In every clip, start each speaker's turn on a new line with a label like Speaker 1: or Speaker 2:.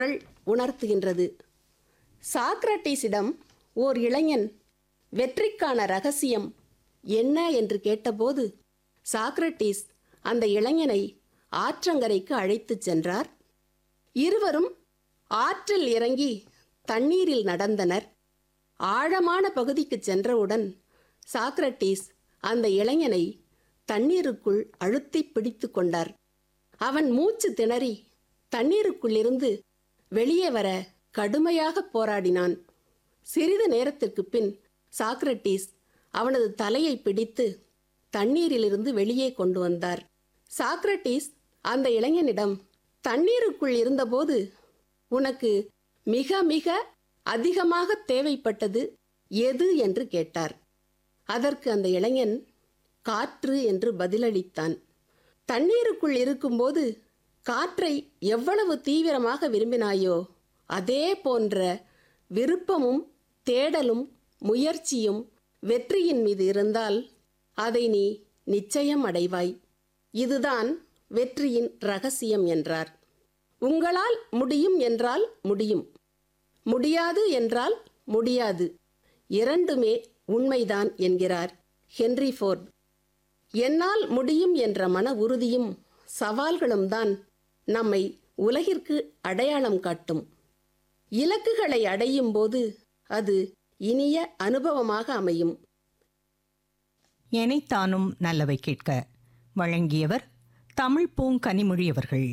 Speaker 1: குரல் உணர்த்துகின்றது சாக்ரட்டிஸிடம் ஓர் இளைஞன் வெற்றிக்கான ரகசியம் என்ன என்று கேட்டபோது சாக்ரட்டிஸ் அந்த இளைஞனை ஆற்றங்கரைக்கு அழைத்துச் சென்றார் இருவரும் ஆற்றில் இறங்கி தண்ணீரில் நடந்தனர் ஆழமான பகுதிக்கு சென்றவுடன் சாக்ரட்டிஸ் அந்த இளைஞனை தண்ணீருக்குள் அழுத்தி பிடித்து கொண்டார் அவன் மூச்சு திணறி தண்ணீருக்குள்ளிருந்து வெளியே வர கடுமையாக போராடினான் சிறிது நேரத்திற்கு பின் சாக்ரட்டிஸ் அவனது தலையை பிடித்து தண்ணீரிலிருந்து வெளியே கொண்டு வந்தார் சாக்ரட்டிஸ் அந்த இளைஞனிடம் தண்ணீருக்குள் இருந்தபோது உனக்கு மிக மிக அதிகமாக தேவைப்பட்டது எது என்று கேட்டார் அதற்கு அந்த இளைஞன் காற்று என்று பதிலளித்தான் தண்ணீருக்குள் இருக்கும்போது காற்றை எவ்வளவு தீவிரமாக விரும்பினாயோ அதே போன்ற விருப்பமும் தேடலும் முயற்சியும் வெற்றியின் மீது இருந்தால் அதை நீ நிச்சயம் அடைவாய் இதுதான் வெற்றியின் ரகசியம் என்றார் உங்களால் முடியும் என்றால் முடியும் முடியாது என்றால் முடியாது இரண்டுமே உண்மைதான் என்கிறார் ஹென்றி ஃபோர்ட் என்னால் முடியும் என்ற மன உறுதியும் சவால்களும் தான் நம்மை உலகிற்கு அடையாளம் காட்டும் இலக்குகளை அடையும் போது அது இனிய அனுபவமாக அமையும்
Speaker 2: எனைத்தானும் நல்லவை கேட்க வழங்கியவர் தமிழ் பூங்கனிமொழி அவர்கள்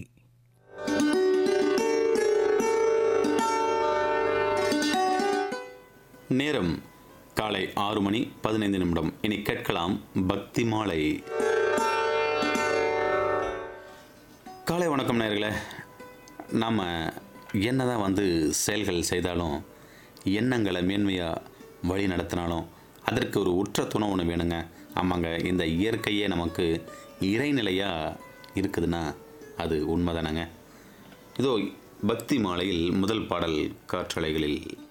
Speaker 3: நேரம் காலை ஆறு மணி பதினைந்து நிமிடம் இனி கேட்கலாம் பக்தி மாலை காலை வணக்கம் நேர்களே நாம் என்னதான் வந்து செயல்கள் செய்தாலும் எண்ணங்களை மேன்மையாக வழி நடத்தினாலும் அதற்கு ஒரு உற்ற துணை ஒன்று வேணுங்க ஆமாங்க இந்த இயற்கையே நமக்கு இறைநிலையாக இருக்குதுன்னா அது உண்மைதானங்க இதோ பக்தி மாலையில் முதல் பாடல் காற்றலைகளில்